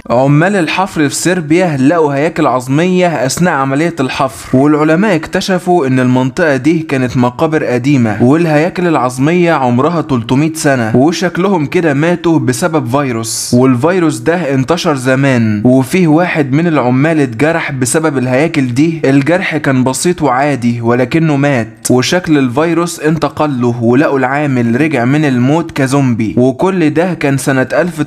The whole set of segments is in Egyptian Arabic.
عمال الحفر في صربيا لقوا هياكل عظمية أثناء عملية الحفر والعلماء اكتشفوا إن المنطقة دي كانت مقابر قديمة والهياكل العظمية عمرها 300 سنة وشكلهم كده ماتوا بسبب فيروس والفيروس ده انتشر زمان وفيه واحد من العمال اتجرح بسبب الهياكل دي الجرح كان بسيط وعادي ولكنه مات وشكل الفيروس انتقل له ولقوا العامل رجع من الموت كزومبي وكل ده كان سنة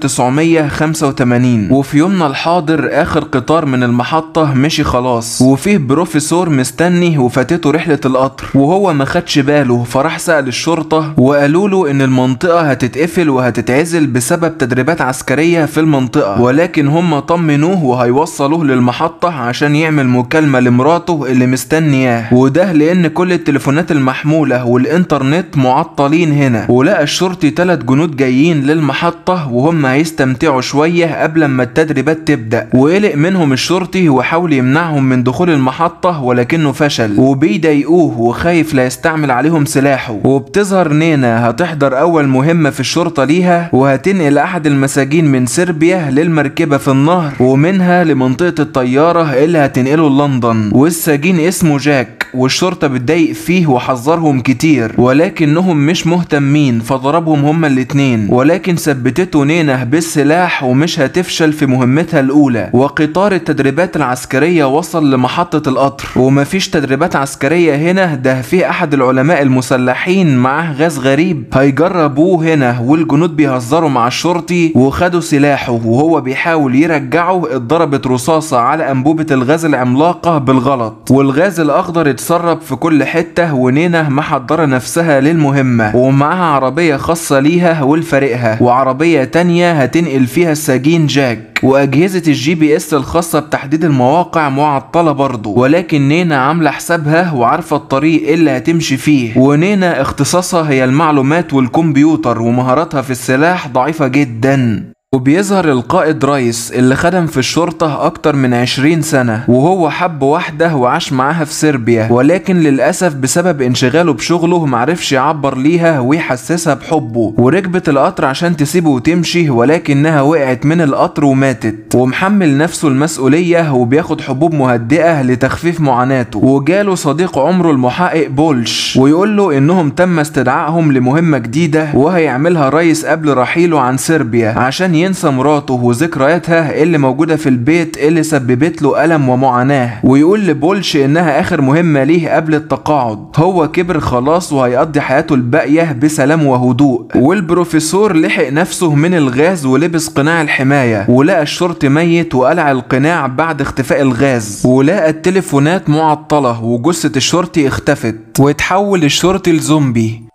1985 وفي يومنا الحاضر آخر قطار من المحطة مشي خلاص وفيه بروفيسور مستني وفاتته رحلة القطر وهو ما خدش باله فراح سأل الشرطة وقالوا له إن المنطقة هتتقفل وهتتعزل بسبب تدريبات عسكرية في المنطقة ولكن هم طمنوه وهيوصلوه للمحطة عشان يعمل مكالمة لمراته اللي مستنياه وده لأن كل التليفونات المحمولة والإنترنت معطلين هنا ولقى الشرطي تلات جنود جايين للمحطة وهم هيستمتعوا شوية قبل ما التدريبات تبدأ وقلق منهم الشرطي وحاول يمنعهم من دخول المحطة ولكنه فشل وبيضايقوه وخايف لا يستعمل عليهم سلاحه وبتظهر نينا هتحضر أول مهمة في الشرطة ليها وهتنقل أحد المساجين من صربيا للمركبة في النهر ومنها لمنطقة الطيارة اللي هتنقله لندن والسجين اسمه جاك والشرطة بتضايق فيه وحذرهم كتير ولكنهم مش مهتمين فضربهم هما الاتنين ولكن ثبتته نينا بالسلاح ومش هتفشل في مهمتها الأولى وقطار التدريبات العسكرية وصل لمحطة القطر ومفيش تدريبات عسكرية هنا ده في أحد العلماء المسلحين معاه غاز غريب هيجربوه هنا والجنود بيهزروا مع الشرطي وخدوا سلاحه وهو بيحاول يرجعه اتضربت رصاصة على أنبوبة الغاز العملاقة بالغلط والغاز الأخضر اتسرب في كل حتة ونينا محضرة نفسها للمهمة ومعاها عربية خاصة ليها ولفريقها وعربية تانية هتنقل فيها السجين جاك واجهزه الجي بي اس الخاصه بتحديد المواقع معطله برضه ولكن نينا عامله حسابها وعارفه الطريق اللي هتمشي فيه ونينا اختصاصها هي المعلومات والكمبيوتر ومهاراتها في السلاح ضعيفه جدا وبيظهر القائد رايس اللي خدم في الشرطة أكتر من 20 سنة وهو حب واحدة وعاش معاها في صربيا ولكن للأسف بسبب انشغاله بشغله معرفش يعبر ليها ويحسسها بحبه وركبت القطر عشان تسيبه وتمشي ولكنها وقعت من القطر وماتت ومحمل نفسه المسؤولية وبياخد حبوب مهدئة لتخفيف معاناته وجاله صديق عمره المحقق بولش ويقول له إنهم تم استدعائهم لمهمة جديدة وهيعملها رايس قبل رحيله عن صربيا عشان ينسى مراته وذكرياتها اللي موجودة في البيت اللي سببت له ألم ومعاناة ويقول لبولش إنها آخر مهمة ليه قبل التقاعد هو كبر خلاص وهيقضي حياته الباقية بسلام وهدوء والبروفيسور لحق نفسه من الغاز ولبس قناع الحماية ولقى الشرطي ميت وقلع القناع بعد اختفاء الغاز ولقى التليفونات معطلة وجثة الشرطي اختفت واتحول الشرطي لزومبي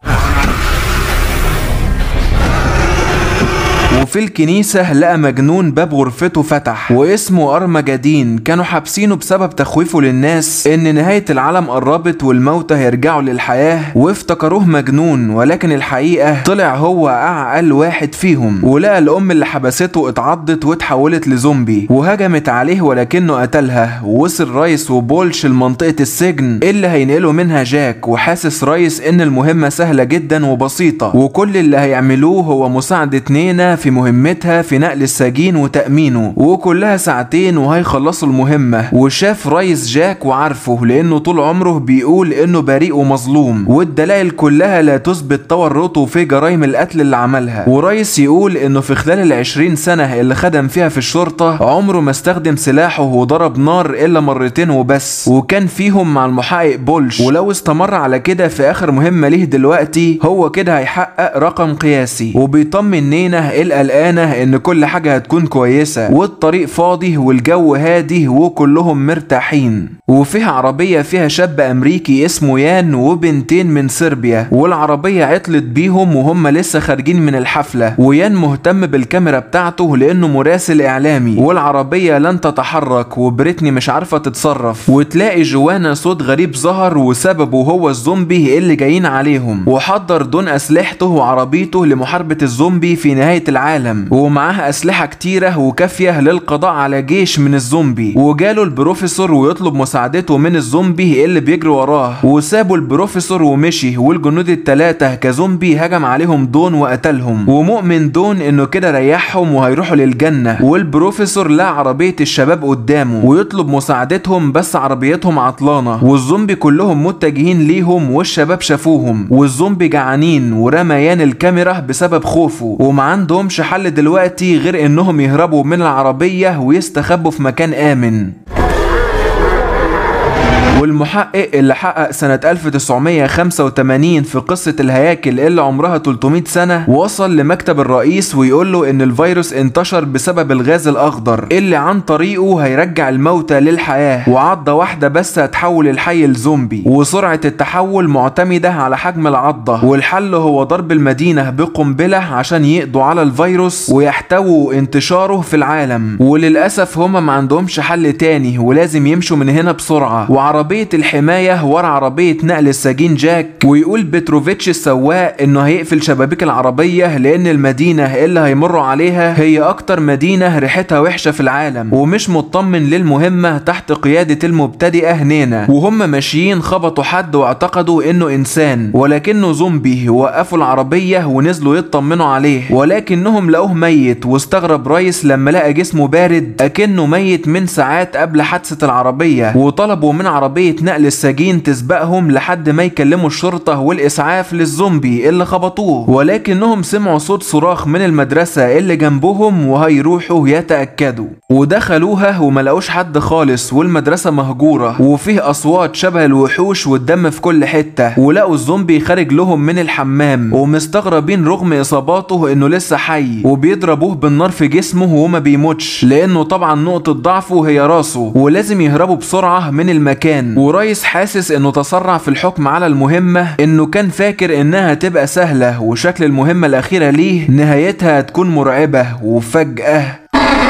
وفي الكنيسة لقى مجنون باب غرفته فتح واسمه أرمجدين كانوا حابسينه بسبب تخويفه للناس إن نهاية العالم قربت والموتى هيرجعوا للحياة وافتكروه مجنون ولكن الحقيقة طلع هو أعقل واحد فيهم ولقى الأم اللي حبسته اتعضت واتحولت لزومبي وهجمت عليه ولكنه قتلها ووصل رايس وبولش لمنطقة السجن اللي هينقلوا منها جاك وحاسس رايس إن المهمة سهلة جدا وبسيطة وكل اللي هيعملوه هو مساعدة نينا في مهمتها في نقل السجين وتأمينه وكلها ساعتين وهيخلصوا المهمة وشاف رئيس جاك وعارفه لأنه طول عمره بيقول إنه بريء ومظلوم والدلائل كلها لا تثبت تورطه في جرائم القتل اللي عملها ورئيس يقول إنه في خلال العشرين سنة اللي خدم فيها في الشرطة عمره ما استخدم سلاحه وضرب نار إلا مرتين وبس وكان فيهم مع المحقق بولش ولو استمر على كده في آخر مهمة ليه دلوقتي هو كده هيحقق رقم قياسي وبيطمن نينا القلقانة إن كل حاجة هتكون كويسة والطريق فاضي والجو هادي وكلهم مرتاحين وفيها عربية فيها شاب أمريكي اسمه يان وبنتين من صربيا والعربية عطلت بيهم وهم لسه خارجين من الحفلة ويان مهتم بالكاميرا بتاعته لأنه مراسل إعلامي والعربية لن تتحرك وبريتني مش عارفة تتصرف وتلاقي جوانا صوت غريب ظهر وسببه هو الزومبي اللي جايين عليهم وحضر دون أسلحته وعربيته لمحاربة الزومبي في نهاية العالم ومعاها اسلحه كتيره وكافيه للقضاء على جيش من الزومبي وجاله البروفيسور ويطلب مساعدته من الزومبي اللي بيجري وراه وسابوا البروفيسور ومشي والجنود التلاتة كزومبي هجم عليهم دون وقتلهم ومؤمن دون انه كده ريحهم وهيروحوا للجنة والبروفيسور لقى عربية الشباب قدامه ويطلب مساعدتهم بس عربيتهم عطلانة والزومبي كلهم متجهين ليهم والشباب شافوهم والزومبي جعانين ورميان الكاميرا بسبب خوفه وما عندهمش حل دلوقتي غير انهم يهربوا من العربية ويستخبوا في مكان آمن والمحقق اللي حقق سنة 1985 في قصة الهياكل اللي عمرها 300 سنة وصل لمكتب الرئيس ويقول له ان الفيروس انتشر بسبب الغاز الاخضر اللي عن طريقه هيرجع الموتى للحياة وعضة واحدة بس هتحول الحي لزومبي وسرعة التحول معتمدة على حجم العضة والحل هو ضرب المدينة بقنبلة عشان يقضوا على الفيروس ويحتووا انتشاره في العالم وللأسف هما ما عندهمش حل تاني ولازم يمشوا من هنا بسرعة وعربية الحماية ورا عربية نقل السجين جاك ويقول بتروفيتش السواق انه هيقفل شبابيك العربية لان المدينة اللي هيمروا عليها هي اكتر مدينة ريحتها وحشة في العالم ومش مطمن للمهمة تحت قيادة المبتدئة هنينا وهم ماشيين خبطوا حد واعتقدوا انه انسان ولكنه زومبي وقفوا العربية ونزلوا يطمنوا عليه ولكنهم لقوه ميت واستغرب رايس لما لقى جسمه بارد اكنه ميت من ساعات قبل حادثة العربية وطلبوا من عربية نقل السجين تسبقهم لحد ما يكلموا الشرطة والإسعاف للزومبي اللي خبطوه ولكنهم سمعوا صوت صراخ من المدرسة اللي جنبهم وهيروحوا يتأكدوا ودخلوها وما لقوش حد خالص والمدرسة مهجورة وفيه أصوات شبه الوحوش والدم في كل حتة ولقوا الزومبي خارج لهم من الحمام ومستغربين رغم إصاباته إنه لسه حي وبيضربوه بالنار في جسمه وما بيموتش لأنه طبعا نقطة ضعفه هي راسه ولازم يهربوا بسرعة من المكان ورايس حاسس انه تسرع في الحكم على المهمة انه كان فاكر انها تبقى سهلة وشكل المهمة الاخيرة ليه نهايتها هتكون مرعبة وفجأة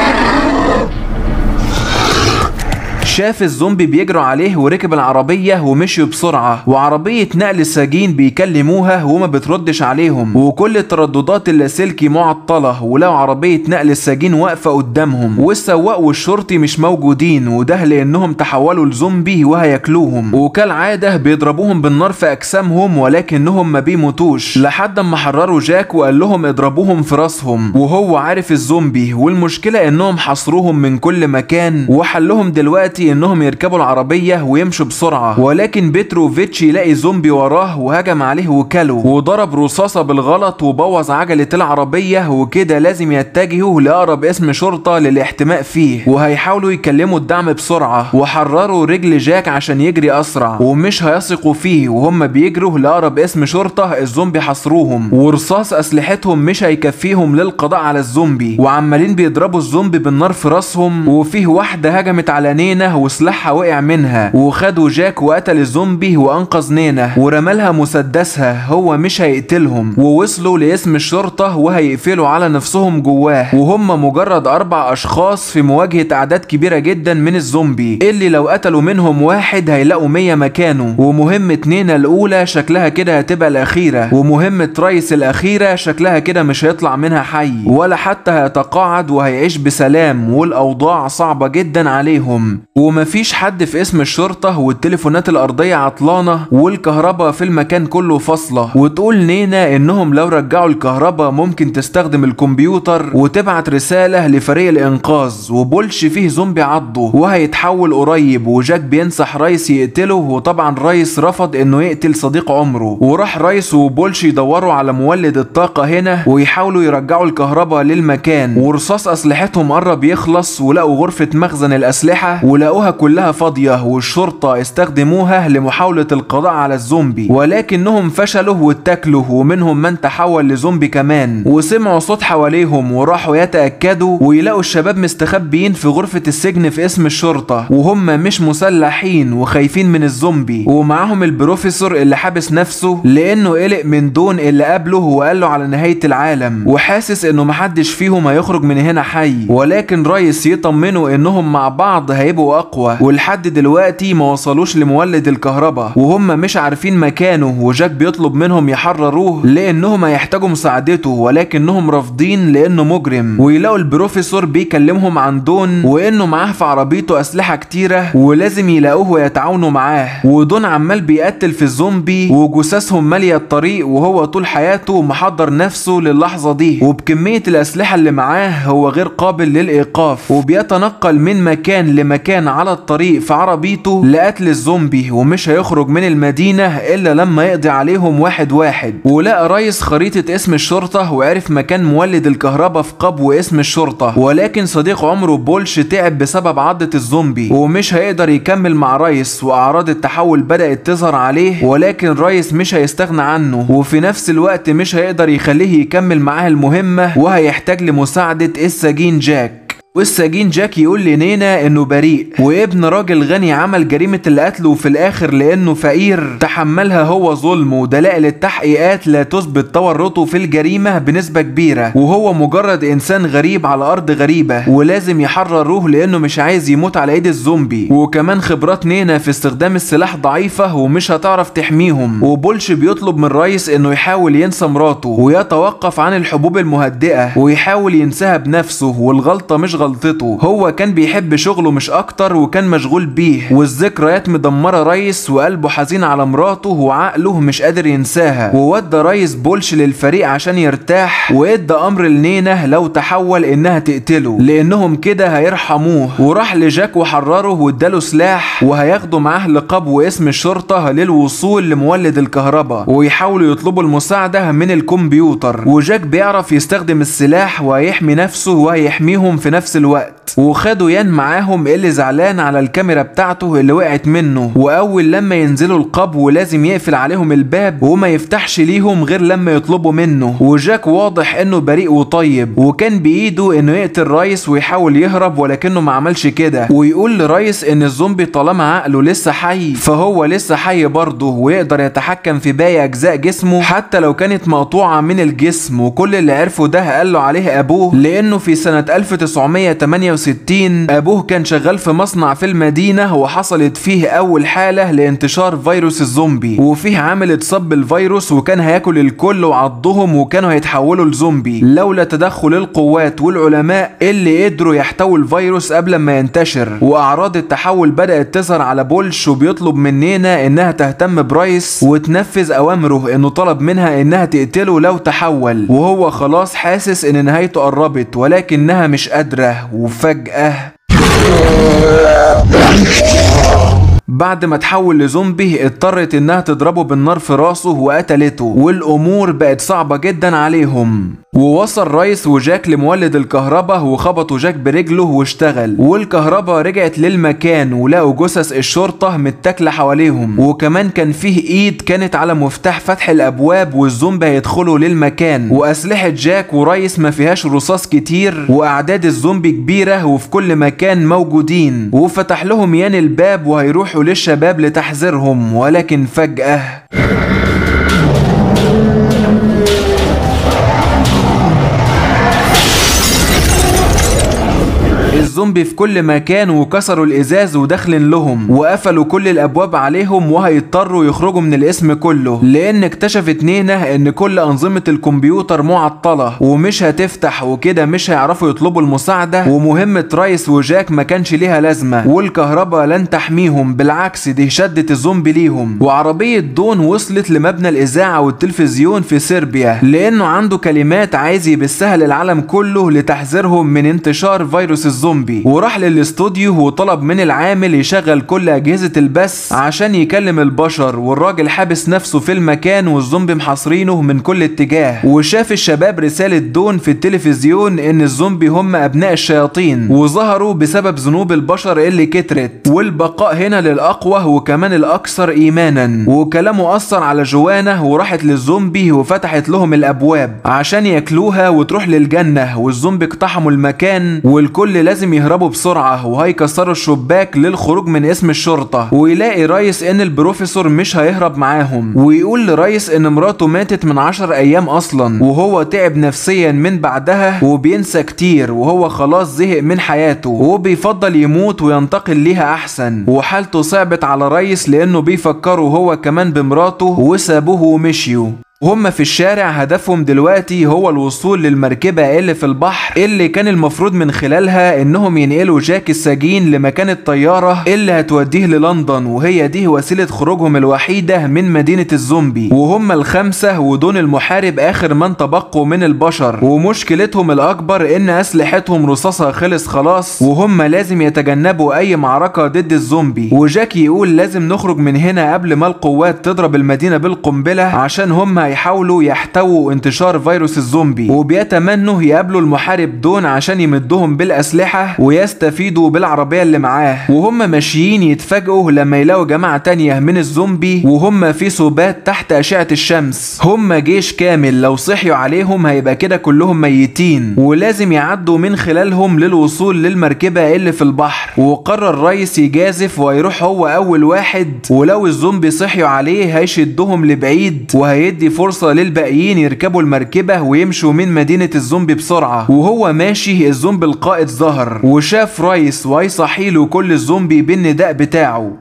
شاف الزومبي بيجروا عليه وركب العربية ومشيوا بسرعة وعربية نقل السجين بيكلموها وما بتردش عليهم وكل الترددات اللاسلكي معطلة ولو عربية نقل السجين واقفة قدامهم والسواق والشرطي مش موجودين وده لانهم تحولوا لزومبي وهياكلوهم وكالعادة بيضربوهم بالنار في اجسامهم ولكنهم ما بيموتوش لحد ما حرروا جاك وقال لهم اضربوهم في راسهم وهو عارف الزومبي والمشكلة انهم حصروهم من كل مكان وحلهم دلوقتي انهم يركبوا العربية ويمشوا بسرعة ولكن بيتروفيتش يلاقي زومبي وراه وهجم عليه وكله وضرب رصاصة بالغلط وبوظ عجلة العربية وكده لازم يتجهوا لأقرب اسم شرطة للاحتماء فيه وهيحاولوا يكلموا الدعم بسرعة وحرروا رجل جاك عشان يجري أسرع ومش هيثقوا فيه وهم بيجروا لأقرب اسم شرطة الزومبي حصروهم ورصاص أسلحتهم مش هيكفيهم للقضاء على الزومبي وعمالين بيضربوا الزومبي بالنار في راسهم وفيه واحدة هجمت على نينا وسلاحها وقع منها وخدوا جاك وقتل الزومبي وانقذ نينا ورمالها مسدسها هو مش هيقتلهم ووصلوا لاسم الشرطة وهيقفلوا على نفسهم جواه وهم مجرد اربع اشخاص في مواجهة اعداد كبيرة جدا من الزومبي اللي لو قتلوا منهم واحد هيلاقوا مية مكانه ومهمة نينا الاولى شكلها كده هتبقى الاخيرة ومهمة رايس الاخيرة شكلها كده مش هيطلع منها حي ولا حتى هيتقاعد وهيعيش بسلام والاوضاع صعبة جدا عليهم ومفيش حد في اسم الشرطة والتليفونات الأرضية عطلانة والكهرباء في المكان كله فاصلة وتقول نينا إنهم لو رجعوا الكهرباء ممكن تستخدم الكمبيوتر وتبعت رسالة لفريق الإنقاذ وبولش فيه زومبي عضه وهيتحول قريب وجاك بينصح رايس يقتله وطبعا رايس رفض إنه يقتل صديق عمره وراح رايس وبولش يدوروا على مولد الطاقة هنا ويحاولوا يرجعوا الكهرباء للمكان ورصاص أسلحتهم قرب يخلص ولقوا غرفة مخزن الأسلحة ولقوها كلها فاضية والشرطة استخدموها لمحاولة القضاء على الزومبي ولكنهم فشلوا واتاكلوا ومنهم من تحول لزومبي كمان وسمعوا صوت حواليهم وراحوا يتأكدوا ويلاقوا الشباب مستخبيين في غرفة السجن في اسم الشرطة وهم مش مسلحين وخايفين من الزومبي ومعاهم البروفيسور اللي حابس نفسه لانه قلق من دون اللي قابله وقال له على نهاية العالم وحاسس انه محدش فيهم هيخرج من هنا حي ولكن رايس يطمنه انهم مع بعض هيبقوا اقوى ولحد دلوقتي ما وصلوش لمولد الكهرباء وهم مش عارفين مكانه وجاك بيطلب منهم يحرروه لانهم هيحتاجوا مساعدته ولكنهم رافضين لانه مجرم ويلاقوا البروفيسور بيكلمهم عن دون وانه معاه في عربيته اسلحه كتيره ولازم يلاقوه ويتعاونوا معاه ودون عمال بيقتل في الزومبي وجثثهم ماليه الطريق وهو طول حياته محضر نفسه للحظه دي وبكميه الاسلحه اللي معاه هو غير قابل للايقاف وبيتنقل من مكان لمكان على الطريق في عربيته لقتل الزومبي ومش هيخرج من المدينه الا لما يقضي عليهم واحد واحد ولقى رئيس خريطه اسم الشرطه وعرف مكان مولد الكهرباء في قبو اسم الشرطه ولكن صديق عمره بولش تعب بسبب عضه الزومبي ومش هيقدر يكمل مع ريس واعراض التحول بدات تظهر عليه ولكن ريس مش هيستغنى عنه وفي نفس الوقت مش هيقدر يخليه يكمل معاه المهمه وهيحتاج لمساعده السجين جاك والسجين جاك يقول لنينا انه بريء وابن راجل غني عمل جريمة القتل وفي الاخر لانه فقير تحملها هو ظلمه ودلائل التحقيقات لا تثبت تورطه في الجريمة بنسبة كبيرة وهو مجرد انسان غريب على ارض غريبة ولازم يحرروه لانه مش عايز يموت على ايد الزومبي وكمان خبرات نينا في استخدام السلاح ضعيفة ومش هتعرف تحميهم وبولش بيطلب من ريس انه يحاول ينسى مراته ويتوقف عن الحبوب المهدئة ويحاول ينساها بنفسه والغلطة مش غلطته هو كان بيحب شغله مش اكتر وكان مشغول بيه والذكريات مدمرة ريس وقلبه حزين على مراته وعقله مش قادر ينساها وودى ريس بولش للفريق عشان يرتاح وادى امر لنينا لو تحول انها تقتله لانهم كده هيرحموه وراح لجاك وحرره واداله سلاح وهياخده معاه لقبو اسم الشرطة للوصول لمولد الكهرباء ويحاولوا يطلبوا المساعدة من الكمبيوتر وجاك بيعرف يستخدم السلاح وهيحمي نفسه وهيحميهم في نفس الوقت وخدوا يان معاهم اللي زعلان على الكاميرا بتاعته اللي وقعت منه واول لما ينزلوا القبو لازم يقفل عليهم الباب وما يفتحش ليهم غير لما يطلبوا منه وجاك واضح انه بريء وطيب وكان بايده انه يقتل رايس ويحاول يهرب ولكنه ما عملش كده ويقول لرايس ان الزومبي طالما عقله لسه حي فهو لسه حي برضه ويقدر يتحكم في باقي اجزاء جسمه حتى لو كانت مقطوعه من الجسم وكل اللي عرفه ده قال له عليه ابوه لانه في سنه 1968 ابوه كان شغال في مصنع في المدينه وحصلت فيه اول حاله لانتشار فيروس الزومبي وفيه عامل اتصاب بالفيروس وكان هياكل الكل وعضهم وكانوا هيتحولوا لزومبي لولا تدخل القوات والعلماء اللي قدروا يحتووا الفيروس قبل ما ينتشر واعراض التحول بدات تظهر على بولش وبيطلب مننا انها تهتم برايس وتنفذ اوامره انه طلب منها انها تقتله لو تحول وهو خلاص حاسس ان نهايته قربت ولكنها مش قادره وفجاه بعد ما تحول لزومبي اضطرت انها تضربه بالنار في راسه وقتلته والامور بقت صعبة جدا عليهم ووصل رايس وجاك لمولد الكهرباء وخبطوا جاك برجله واشتغل والكهرباء رجعت للمكان ولقوا جثث الشرطة متاكلة حواليهم وكمان كان فيه ايد كانت على مفتاح فتح الابواب والزومبي هيدخلوا للمكان واسلحة جاك ورايس ما فيهاش رصاص كتير واعداد الزومبي كبيرة وفي كل مكان موجودين وفتح لهم يان الباب وهيروحوا للشباب لتحذيرهم ولكن فجأة الزومبي في كل مكان وكسروا الازاز وداخلين لهم وقفلوا كل الابواب عليهم وهيضطروا يخرجوا من الاسم كله لان اكتشفت نينا ان كل انظمه الكمبيوتر معطله ومش هتفتح وكده مش هيعرفوا يطلبوا المساعده ومهمه رايس وجاك ما كانش ليها لازمه والكهرباء لن تحميهم بالعكس دي شدت الزومبي ليهم وعربيه دون وصلت لمبنى الاذاعه والتلفزيون في صربيا لانه عنده كلمات عايز يبثها للعالم كله لتحذيرهم من انتشار فيروس الزومبي وراح للاستوديو وطلب من العامل يشغل كل اجهزه البث عشان يكلم البشر والراجل حابس نفسه في المكان والزومبي محاصرينه من كل اتجاه وشاف الشباب رساله دون في التلفزيون ان الزومبي هم ابناء الشياطين وظهروا بسبب ذنوب البشر اللي كترت والبقاء هنا للاقوى وكمان الاكثر ايمانا وكلامه اثر على جوانا وراحت للزومبي وفتحت لهم الابواب عشان ياكلوها وتروح للجنه والزومبي اقتحموا المكان والكل لازم يهربوا بسرعة وهيكسروا الشباك للخروج من اسم الشرطة ويلاقي رايس ان البروفيسور مش هيهرب معاهم ويقول لرايس ان مراته ماتت من عشر ايام اصلا وهو تعب نفسيا من بعدها وبينسى كتير وهو خلاص زهق من حياته وبيفضل يموت وينتقل ليها احسن وحالته صعبت على رايس لانه بيفكروا هو كمان بمراته وسابوه ومشيوا هما في الشارع هدفهم دلوقتي هو الوصول للمركبة اللي في البحر اللي كان المفروض من خلالها انهم ينقلوا جاك السجين لمكان الطيارة اللي هتوديه للندن وهي دي وسيلة خروجهم الوحيدة من مدينة الزومبي وهم الخمسة ودون المحارب اخر من تبقوا من البشر ومشكلتهم الاكبر ان اسلحتهم رصاصها خلص خلاص وهم لازم يتجنبوا اي معركة ضد الزومبي وجاك يقول لازم نخرج من هنا قبل ما القوات تضرب المدينة بالقنبلة عشان هم هيحاولوا يحتووا انتشار فيروس الزومبي وبيتمنوا يقابلوا المحارب دون عشان يمدهم بالأسلحة ويستفيدوا بالعربية اللي معاه وهم ماشيين يتفاجئوا لما يلاقوا جماعة تانية من الزومبي وهم في سبات تحت أشعة الشمس هم جيش كامل لو صحيوا عليهم هيبقى كده كلهم ميتين ولازم يعدوا من خلالهم للوصول للمركبة اللي في البحر وقرر رئيس يجازف وهيروح هو أول واحد ولو الزومبي صحيوا عليه هيشدهم لبعيد وهيدي فرصة للباقيين يركبوا المركبة ويمشوا من مدينة الزومبي بسرعة وهو ماشي الزومبي القائد ظهر وشاف رايس وهيصحيله كل الزومبي بالنداء بتاعه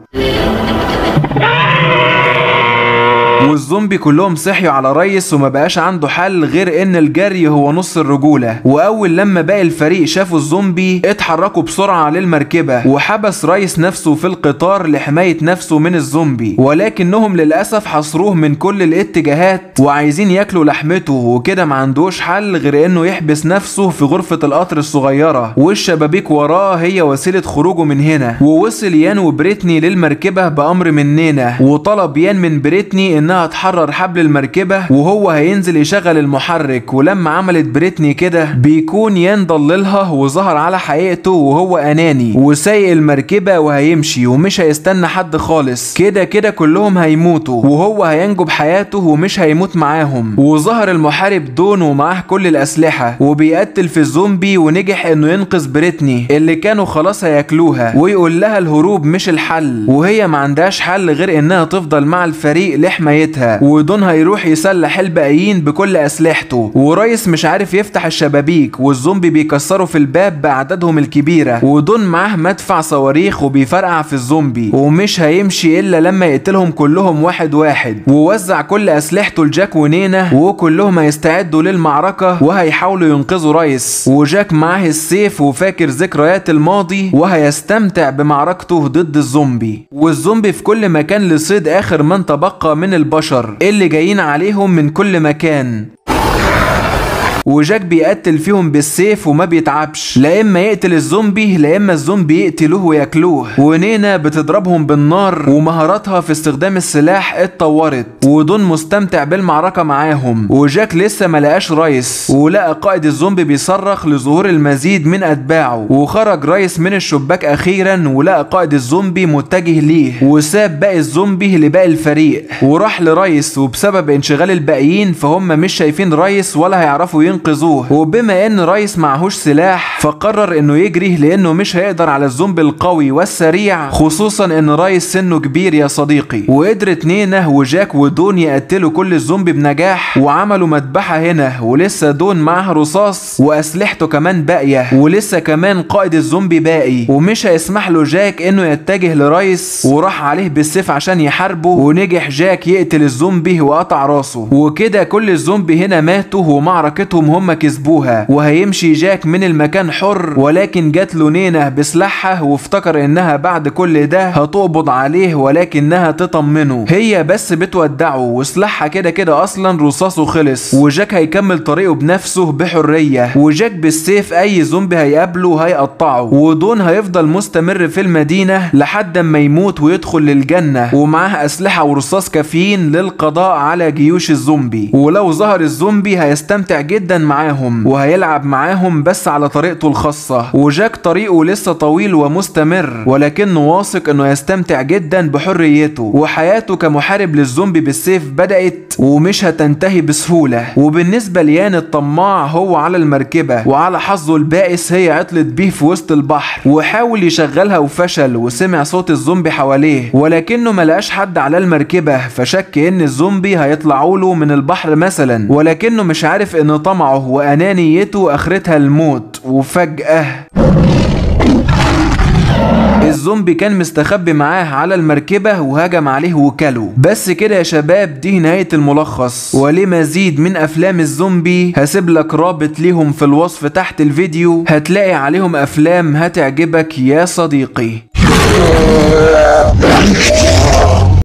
والزومبي كلهم صحيوا على ريس وما بقاش عنده حل غير ان الجري هو نص الرجولة واول لما باقي الفريق شافوا الزومبي اتحركوا بسرعة للمركبة وحبس ريس نفسه في القطار لحماية نفسه من الزومبي ولكنهم للأسف حصروه من كل الاتجاهات وعايزين ياكلوا لحمته وكده ما عندوش حل غير انه يحبس نفسه في غرفة القطر الصغيرة والشبابيك وراه هي وسيلة خروجه من هنا ووصل يان وبريتني للمركبة بأمر من نينا وطلب يان من بريتني انها تحرر حبل المركبة وهو هينزل يشغل المحرك ولما عملت بريتني كده بيكون يان ضللها وظهر على حقيقته وهو اناني وسايق المركبة وهيمشي ومش هيستنى حد خالص كده كده كلهم هيموتوا وهو هينجو بحياته ومش هيموت معاهم وظهر المحارب دون ومعاه كل الاسلحة وبيقتل في الزومبي ونجح انه ينقذ بريتني اللي كانوا خلاص هياكلوها ويقول لها الهروب مش الحل وهي ما عندهاش حل غير انها تفضل مع الفريق لحمايتها ودون هيروح يسلح الباقيين بكل اسلحته وريس مش عارف يفتح الشبابيك والزومبي بيكسروا في الباب باعدادهم الكبيره ودون معاه مدفع صواريخ وبيفرقع في الزومبي ومش هيمشي الا لما يقتلهم كلهم واحد واحد ووزع كل اسلحته لجاك ونينا وكلهم هيستعدوا للمعركه وهيحاولوا ينقذوا رايس وجاك معاه السيف وفاكر ذكريات الماضي وهيستمتع بمعركته ضد الزومبي والزومبي في كل مكان لصيد اخر من تبقى من البشر اللي جايين عليهم من كل مكان وجاك بيقتل فيهم بالسيف وما بيتعبش لا اما يقتل الزومبي لا اما الزومبي يقتلوه وياكلوه ونينا بتضربهم بالنار ومهاراتها في استخدام السلاح اتطورت ودون مستمتع بالمعركه معاهم وجاك لسه ما لقاش رايس ولقى قائد الزومبي بيصرخ لظهور المزيد من اتباعه وخرج رايس من الشباك اخيرا ولقى قائد الزومبي متجه ليه وساب باقي الزومبي لباقي الفريق وراح لرايس وبسبب انشغال الباقيين فهم مش شايفين رايس ولا هيعرفوا ينقذوه وبما ان رايس معهوش سلاح فقرر انه يجري لانه مش هيقدر على الزومبي القوي والسريع خصوصا ان رايس سنه كبير يا صديقي وقدرت نينا وجاك ودون يقتلوا كل الزومبي بنجاح وعملوا مذبحه هنا ولسه دون معاه رصاص واسلحته كمان باقيه ولسه كمان قائد الزومبي باقي ومش هيسمح له جاك انه يتجه لرايس وراح عليه بالسيف عشان يحاربه ونجح جاك يقتل الزومبي وقطع راسه وكده كل الزومبي هنا ماتوا ومعركتهم هم كسبوها وهيمشي جاك من المكان حر ولكن جات له نينا بسلاحها وافتكر انها بعد كل ده هتقبض عليه ولكنها تطمنه هي بس بتودعه وسلاحها كده كده اصلا رصاصه خلص وجاك هيكمل طريقه بنفسه بحرية وجاك بالسيف اي زومبي هيقابله هيقطعه ودون هيفضل مستمر في المدينة لحد ما يموت ويدخل للجنة ومعاه اسلحة ورصاص كافيين للقضاء على جيوش الزومبي ولو ظهر الزومبي هيستمتع جدا جدا معاهم وهيلعب معاهم بس على طريقته الخاصة وجاك طريقه لسه طويل ومستمر ولكنه واثق انه يستمتع جدا بحريته وحياته كمحارب للزومبي بالسيف بدأت ومش هتنتهي بسهولة وبالنسبة ليان الطماع هو على المركبة وعلى حظه البائس هي عطلت بيه في وسط البحر وحاول يشغلها وفشل وسمع صوت الزومبي حواليه ولكنه ملقاش حد على المركبة فشك ان الزومبي هيطلعوا له من البحر مثلا ولكنه مش عارف ان طمعه وانانيته اخرتها الموت وفجأة الزومبي كان مستخبي معاه على المركبة وهجم عليه وكله بس كده يا شباب دي نهاية الملخص ولمزيد من افلام الزومبي هسيب لك رابط ليهم في الوصف تحت الفيديو هتلاقي عليهم افلام هتعجبك يا صديقي